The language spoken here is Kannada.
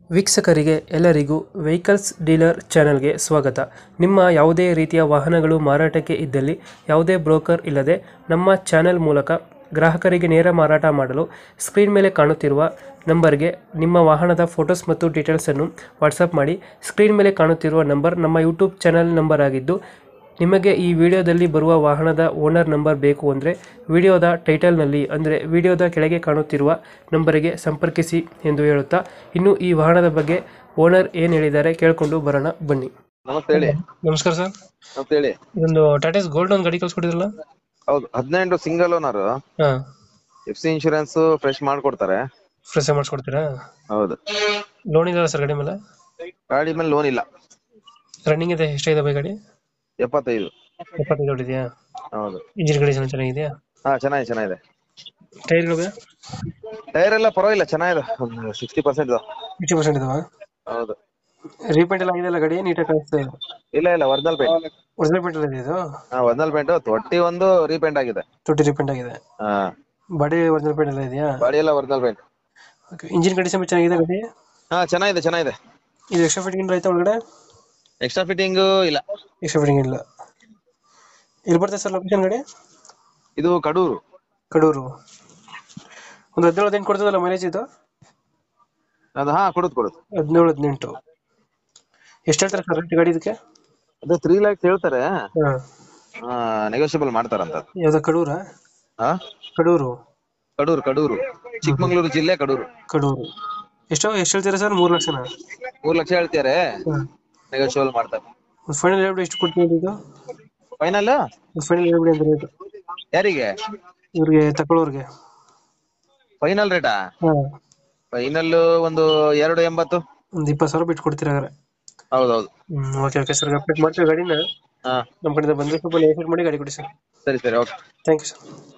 ವೀಕ್ಷಕರಿಗೆ ಎಲ್ಲರಿಗೂ ವೆಹಿಕಲ್ಸ್ ಡೀಲರ್ ಚಾನೆಲ್ಗೆ ಸ್ವಾಗತ ನಿಮ್ಮ ಯಾವುದೇ ರೀತಿಯ ವಾಹನಗಳು ಮಾರಾಟಕ್ಕೆ ಇದ್ದಲ್ಲಿ ಯಾವುದೇ ಬ್ರೋಕರ್ ಇಲ್ಲದೆ ನಮ್ಮ ಚಾನೆಲ್ ಮೂಲಕ ಗ್ರಾಹಕರಿಗೆ ನೇರ ಮಾರಾಟ ಮಾಡಲು ಸ್ಕ್ರೀನ್ ಮೇಲೆ ಕಾಣುತ್ತಿರುವ ನಂಬರ್ಗೆ ನಿಮ್ಮ ವಾಹನದ ಫೋಟೋಸ್ ಮತ್ತು ಡೀಟೇಲ್ಸನ್ನು ವಾಟ್ಸಪ್ ಮಾಡಿ ಸ್ಕ್ರೀನ್ ಮೇಲೆ ಕಾಣುತ್ತಿರುವ ನಂಬರ್ ನಮ್ಮ ಯೂಟ್ಯೂಬ್ ಚಾನೆಲ್ ನಂಬರ್ ಆಗಿದ್ದು ನಿಮಗೆ ಈ ವಿಡಿಯೋದಲ್ಲಿ ಬರುವ ವಾಹನದ ಓನರ್ ನಂಬರ್ ಬೇಕು ಅಂದರೆ ವಿಡಿಯೋದ ಟೈಟಲ್ನಲ್ಲಿ ಅಂದರೆ ವಿಡಿಯೋದ ಕೆಳಗೆ ಕಾಣುತ್ತಿರುವ ನಂಬರಿಗೆ ಸಂಪರ್ಕಿಸಿ ಎಂದು ಹೇಳುತ್ತಾ ಇನ್ನು ಈ ವಾಹನದ ಬಗ್ಗೆ ಓನರ್ ಏನು ಹೇಳಿದ್ದಾರೆ ಕೇಳಿಕೊಂಡು ಬರೋಣ ಬನ್ನಿ ನಮಸ್ತೆ ಹೇಳಿ ನಮಸ್ಕಾರ ಸರ್ ನಮಸ್ತೆ ಹೇಳಿ ಇದೊಂದು ಟಾಟಾಸ್ ಗೋಲ್ಡ್ ಒಂದು ಗಾಡಿ ಕಳ್ಸ್ಕೊಟ್ಟಿದ್ರಲ್ಲ ಹೌದು ಹದಿನೆಂಟು ಸಿಂಗಲ್ ಓನರ್ ಹಾಂ ಎಫ್ ಸಿ ಇನ್ಶೂರೆನ್ಸ್ ಫ್ರೆಶ್ ಮಾಡ್ಕೊಡ್ತಾರೆ ಫ್ರೆಶ್ ಮಾಡಿಸ್ಕೊಡ್ತೀರಾ ಹೌದು ಲೋನ್ ಇದೆಯಲ್ಲ ಸರ್ ಗಾಡಿ ಮೇಲೆ ಗಾಡಿ ಮೇಲೆ ಲೋನ್ ಇಲ್ಲ ರನ್ನಿಂಗ್ ಇದೆ ಎಷ್ಟಾಗಿದೆ ಬೈ ಗಾಡಿ ಎಪ್ಪತ್ತೈದು ಎಪ್ಪತ್ತೈದು ಹೊಡಿದೆಯಾ ಹೌದು ಇಂಜಿನ್ ಕಂಡೀಷನ್ ಚೆನ್ನಾಗಿದೆಯಾ ಹಾ ಚೆನ್ನಾಗಿದೆ ಚೆನ್ನಾಗಿದೆ ಟೈರ್ಗಳು ಟೈರ್ ಎಲ್ಲ ಪರವಾಗಿಲ್ಲ ಚೆನ್ನಾಗಿದೆ ಒಂದು ಸಿಕ್ಸ್ಟಿ ಪರ್ಸೆಂಟ್ ಫಿಫ್ಟಿ ಪರ್ಸೆಂಟ್ ಇದಾವ ಹೌದು ರೀಪೇಂಟ್ ಎಲ್ಲ ಆಗಿದೆಯಲ್ಲ ಗಾಡಿ ನೀಟಾಗಿ ಕಾಣಿಸ್ತಾ ಇದೆ ಇಲ್ಲ ಇಲ್ಲ ಒರಿಜಿನಲ್ ಪೇಂಟ್ ಒರಿಜಿನಲ್ ಪೇಂಟ್ ಎಲ್ಲ ಇದೆ ಇದು ಹಾ ಒರಿಜಿನಲ್ ಪೇಂಟ್ ತೊಟ್ಟಿ ಒಂದು ರೀಪೇಂಟ್ ಆಗಿದೆ ತೊಟ್ಟಿ ರೀಪೇಂಟ್ ಆಗಿದೆ ಹಾ ಬಾಡಿ ಒರಿಜಿನಲ್ ಪೇಂಟ್ ಎಲ್ಲ ಇದೆಯಾ ಗಾಡಿ ಎಲ್ಲ ಒರಿಜಿನಲ್ ಪೇಂಟ್ ಇಂಜಿನ್ ಕಂಡೀಷನ್ ಚೆನ್ನಾಗಿದೆ ಗಾಡಿ ಹಾ ಚೆನ್ನಾಗಿದೆ ಚೆನ್ನಾಗಿದೆ ಇದು ಎಕ್ಸ್ಟ್ರಾ ಫಿಟ್ಟಿಂಗ್ ಆಯ್ತಾ ಒಳಗಡೆ ಎಕ್ಸ್ಟ್ರಾ ಫಿಟ್ಟಿಂಗ್ ಇಲ್ಲ ಎಕ್ಸ್ಟ್ರಾ ಫಿಟ್ಟಿಂಗ್ ಇಲ್ಲ ಎಲ್ಲಿ ಬರ್ತದೆ ಸರ್ ಲೊಕೇಶನ್ ಗಾಡಿ ಇದು ಕಡೂರು ಕಡೂರು ಒಂದು ಹದಿನೇಳು ಹದಿನೆಂಟು ಕೊಡ್ತದಲ್ಲ ಮೈಲೇಜ್ ಇದು ಅದು ಹಾ ಕೊಡುದು ಕೊಡುದು ಹದಿನೇಳು ಹದಿನೆಂಟು ಎಷ್ಟು ಹೇಳ್ತಾರೆ ಸರ್ ರೇಟ್ ಗಾಡಿ ಇದಕ್ಕೆ ಅದು ತ್ರೀ ಲ್ಯಾಕ್ಸ್ ಹೇಳ್ತಾರೆ ಹಾಂ ನೆಗೋಷಿಯಬಲ್ ಮಾಡ್ತಾರಂತ ಯಾವ್ದು ಕಡೂರಾ ಹಾ ಕಡೂರು ಕಡೂರು ಕಡೂರು ಚಿಕ್ಕಮಂಗ್ಳೂರು ಜಿಲ್ಲೆ ಕಡೂರು ಕಡೂರು ಎಷ್ಟು ಎಷ್ಟು ಹೇಳ್ತೀರಾ ಸರ್ ಮೂರು ಲಕ್ಷನಾ ಮೂರ್ ಲಕ್ಷ ಹೇಳ್ತಾರೆ ಹಾಂ ನೆಗೋಷಿಯಬಲ್ ಮಾಡ್ತಾರೆ ಒಂದು ಫೈನಲ್ ಹೇಳ್ಬಿಡಿ ಎಷ್ಟು ಕೊಡ್ತೀನಿ ಇದು ಫೈನಲ್ ಒಂದು ಫೈನಲ್ ಹೇಳ್ಬಿಡಿ ಅಂತ ರೇಟ್ ಯಾರಿಗೆ ಇವ್ರಿಗೆ ತಗೊಳ್ಳೋರಿಗೆ ಫೈನಲ್ ರೇಟಾ ಹಾಂ ಫೈನಲ್ ಒಂದು ಎರಡು ಎಂಬತ್ತು ಒಂದು ಇಪ್ಪತ್ತು ಸಾವಿರ ಬಿಟ್ಟು ಕೊಡ್ತೀರಾ ಹಾಗಾದ್ರೆ ಹೌದೌದು ಹ್ಞೂ ಓಕೆ ಓಕೆ ಸರ್ ಅಪ್ಡೇಟ್ ಮಾಡ್ತೀವಿ ಗಾಡಿನ ಹಾ ನಮ್ಮ ಕಡೆಯಿಂದ ಬಂದರೆ ಸ್ವಲ್ಪ ಲೇಟ್ ಮಾಡಿ ಗಾಡಿ ಕೊಡಿ ಸರ್ ಸರಿ ಸರಿ ಓಕೆ ಥ್ಯಾಂಕ್ ಯು ಸರ್